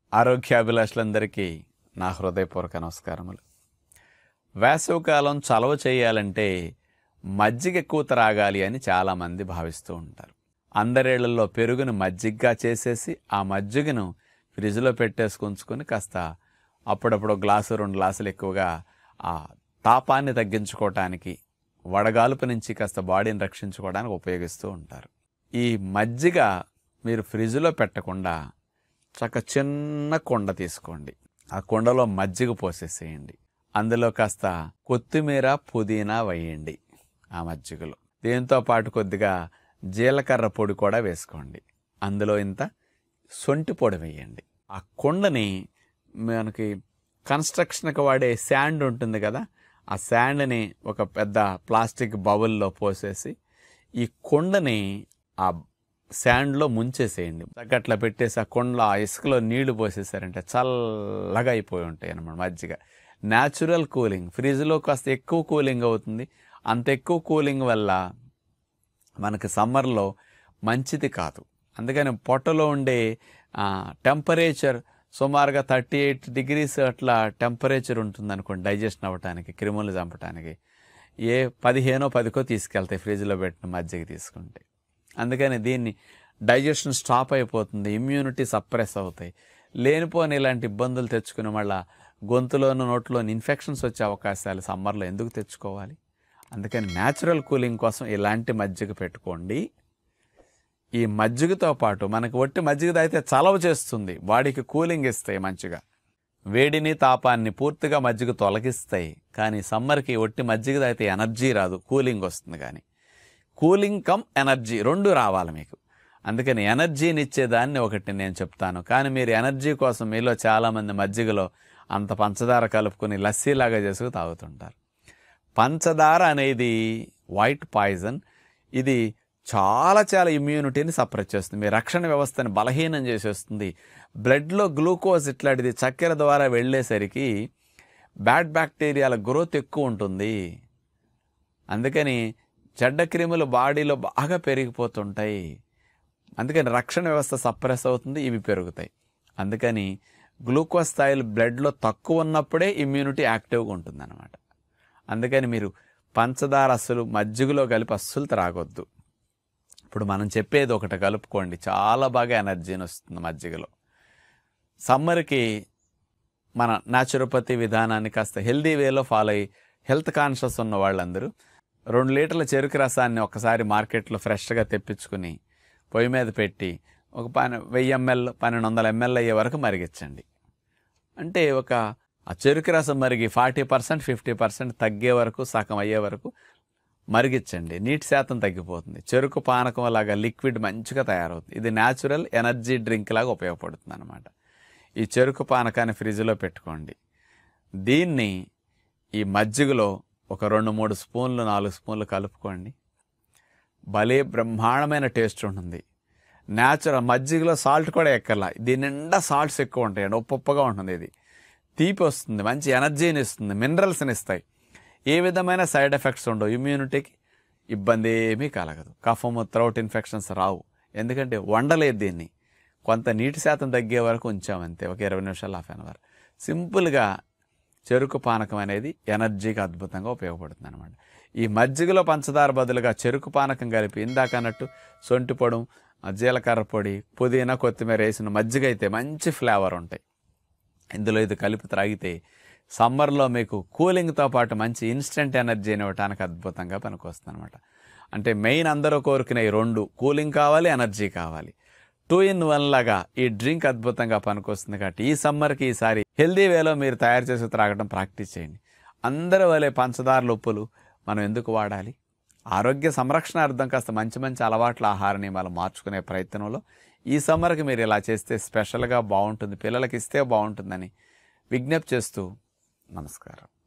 ఆరోగ్యాభిలాషులందరికీ నా హృదయపూర్వక నమస్కారములు వేసవికాలం చలవ చేయాలంటే మజ్జిగ ఎక్కువ త్రాగాలి అని చాలామంది భావిస్తూ ఉంటారు అందరేళ్లలో పెరుగును మజ్జిగగా చేసేసి ఆ మజ్జిగను ఫ్రిడ్జ్లో పెట్టేసి ఉంచుకొని కాస్త అప్పుడప్పుడు ఒక గ్లాసు రెండు గ్లాసులు ఎక్కువగా ఆ తాపాన్ని తగ్గించుకోవటానికి వడగాలుపు నుంచి కాస్త బాడీని రక్షించుకోవడానికి ఉపయోగిస్తూ ఉంటారు ఈ మజ్జిగ మీరు ఫ్రిడ్జ్లో పెట్టకుండా చక్క చిన్న కొండ తీసుకోండి ఆ కొండలో మజ్జిగ పోసేసేయండి అందులో కాస్త కొత్తిమీర పుదీనా వేయండి ఆ మజ్జిగలో దీంతో పాటు కొద్దిగా జీలకర్ర పొడి కూడా వేసుకోండి అందులో ఇంత సొంటి పొడి వేయండి ఆ కొండని మనకి కన్స్ట్రక్షన్కి వాడే శాండ్ ఉంటుంది కదా ఆ శాండ్ని ఒక పెద్ద ప్లాస్టిక్ బౌల్లో పోసేసి ఈ కొండని ఆ శాండ్లో ముంచేసేయండి అట్లా పెట్టేసి ఆ కొండలో ఆ ఇసుకలో నీళ్లు పోసేసారంటే చల్లగా అయిపోయి ఉంటాయి అన్నమాట మజ్జిగ న్యాచురల్ కూలింగ్ ఫ్రిడ్జ్లో కాస్త ఎక్కువ కూలింగ్ అవుతుంది అంత ఎక్కువ కూలింగ్ వల్ల మనకి సమ్మర్లో మంచిది కాదు అందుకని పొట్టలో ఉండే టెంపరేచర్ సుమారుగా థర్టీ ఎయిట్ డిగ్రీస్ అట్లా టెంపరేచర్ ఉంటుంది అనుకోండి డైజెషన్ అవ్వటానికి క్రిములు చంపటానికి ఏ పదిహేనో పదికో తీసుకెళ్తాయి ఫ్రిడ్జ్లో పెట్టిన మజ్జిగ తీసుకుంటే అందుకని దీన్ని డైజెషన్ స్టాప్ అయిపోతుంది ఇమ్యూనిటీ సప్రెస్ అవుతాయి లేనిపోని ఇలాంటి ఇబ్బందులు తెచ్చుకుని మళ్ళా గొంతులోను నోట్లోని ఇన్ఫెక్షన్స్ వచ్చే అవకాశాలు సమ్మర్లో ఎందుకు తెచ్చుకోవాలి అందుకని న్యాచురల్ కూలింగ్ కోసం ఇలాంటి మజ్జిగ పెట్టుకోండి ఈ మజ్జిగతో పాటు మనకి ఒట్టి మజ్జిగ తాగితే చలవ చేస్తుంది బాడీకి కూలింగ్ ఇస్తాయి మంచిగా వేడిని తాపాన్ని పూర్తిగా మజ్జిగ తొలగిస్తాయి కానీ సమ్మర్కి ఒట్టి మజ్జిగ తాగితే ఎనర్జీ రాదు కూలింగ్ వస్తుంది కానీ కూలింగ్ కమ్ ఎనర్జీ రెండు రావాలి మీకు అందుకని ఎనర్జీని ఇచ్చేదాన్ని ఒకటి నేను చెప్తాను కానీ మీరు ఎనర్జీ కోసం మీలో చాలామంది మజ్జిగలో అంత పంచదార కలుపుకొని లస్సీలాగా చేసుకు తాగుతుంటారు పంచదార అనేది వైట్ పాయిజన్ ఇది చాలా చాలా ఇమ్యూనిటీని సప్రెస్ చేస్తుంది మీ రక్షణ వ్యవస్థని బలహీనం చేసేస్తుంది బ్లడ్లో గ్లూకోజ్ ఇట్లాంటిది చక్కెర ద్వారా వెళ్ళేసరికి బ్యాడ్ బ్యాక్టీరియాల గ్రోత్ ఎక్కువ ఉంటుంది అందుకని చెడ్డ క్రిములు బాడీలో బాగా పెరిగిపోతుంటాయి అందుకని రక్షణ వ్యవస్థ సప్రెస్ అవుతుంది ఇవి పెరుగుతాయి అందుకని గ్లూకోజ్ స్థాయిలు బ్లడ్లో తక్కువ ఉన్నప్పుడే ఇమ్యూనిటీ యాక్టివ్గా ఉంటుంది అనమాట అందుకని మీరు పంచదార అస్సలు మజ్జిగలో కలిపి అస్సలు త్రాగొద్దు ఇప్పుడు మనం చెప్పేది ఒకటి కలుపుకోండి చాలా బాగా ఎనర్జీని వస్తుంది మజ్జిగలో సమ్మర్కి మన న్యాచురోపతి విధానాన్ని కాస్త హెల్దీ వేలో ఫాలో అయ్యి హెల్త్ కాన్షియస్ ఉన్న వాళ్ళందరూ రెండు లీటర్ల చెరుకు రసాన్ని ఒకసారి మార్కెట్లో ఫ్రెష్గా తెప్పించుకుని పొయ్యి మీద పెట్టి ఒక పని వెయ్యి ఎంఎల్ పన్నెండు వందల ఎంఎల్ అయ్యే వరకు మరిగించండి అంటే ఒక ఆ చెరుకు రసం మరిగి ఫార్టీ పర్సెంట్ ఫిఫ్టీ పర్సెంట్ తగ్గే వరకు సగం అయ్యే వరకు మరిగించండి నీటి శాతం తగ్గిపోతుంది చెరుకు పానకం లాగా లిక్విడ్ మంచిగా తయారవుతుంది ఇది న్యాచురల్ ఎనర్జీ డ్రింక్ లాగా ఉపయోగపడుతుంది అనమాట ఈ చెరుకు పానకాన్ని ఫ్రిడ్జ్లో పెట్టుకోండి దీన్ని ఈ మజ్జిగలో ఒక రెండు మూడు స్పూన్లు నాలుగు స్పూన్లు కలుపుకోండి భలే బ్రహ్మాండమైన టేస్ట్ ఉంటుంది న్యాచురల్ మజ్జిగలో సాల్ట్ కూడా ఎక్కర్లా దీని నిండా సాల్ట్స్ ఎక్కువ ఉంటాయండి ఉప్పుగా ఉంటుంది ఇది తీపి వస్తుంది మంచి ఎనర్జీని ఇస్తుంది మినరల్స్ని ఇస్తాయి ఏ విధమైన సైడ్ ఎఫెక్ట్స్ ఉండవు ఇమ్యూనిటీకి ఇబ్బంది ఏమీ కలగదు కఫము త్రౌట్ ఇన్ఫెక్షన్స్ రావు ఎందుకంటే వండలేదు దీన్ని కొంత నీటి శాతం తగ్గే వరకు ఉంచామంతే ఒక ఇరవై నిమిషాలు హాఫ్ అన్ అవర్ సింపుల్గా చెరుకు పానకం అనేది ఎనర్జీకి అద్భుతంగా ఉపయోగపడుతుంది అనమాట ఈ మజ్జిగలో పంచదార బదులుగా చెరుకు పానకం కలిపి ఇందాక అన్నట్టు సొంటి పొడం జీలకర్ర పొడి పుదీనా కొత్తిమీర వేసిన మజ్జిగ అయితే మంచి ఫ్లేవర్ ఉంటాయి ఇందులో ఇది కలిపి త్రాగితే సమ్మర్లో మీకు కూలింగ్తో పాటు మంచి ఇన్స్టెంట్ ఎనర్జీని ఇవ్వడానికి అద్భుతంగా పనికొస్తుంది అనమాట అంటే మెయిన్ అందరూ కోరుకునే ఈ రెండు కూలింగ్ కావాలి ఎనర్జీ కావాలి టూ ఇన్ వన్ లాగా ఈ డ్రింక్ అద్భుతంగా పనికొస్తుంది కాబట్టి ఈ సమ్మర్కి ఈసారి హెల్దీ వేలో మీరు తయారు చేసి త్రాగడం ప్రాక్టీస్ చేయండి అందరి వలె పంచదార ఉప్పులు మనం ఎందుకు వాడాలి ఆరోగ్య సంరక్షణార్థం కాస్త మంచి మంచి అలవాట్ల ఆహార నియమాలు మార్చుకునే ప్రయత్నంలో ఈ సమ్మర్కి మీరు ఇలా చేస్తే స్పెషల్గా బాగుంటుంది పిల్లలకి ఇస్తే బాగుంటుందని విజ్ఞప్తి చేస్తూ నమస్కారం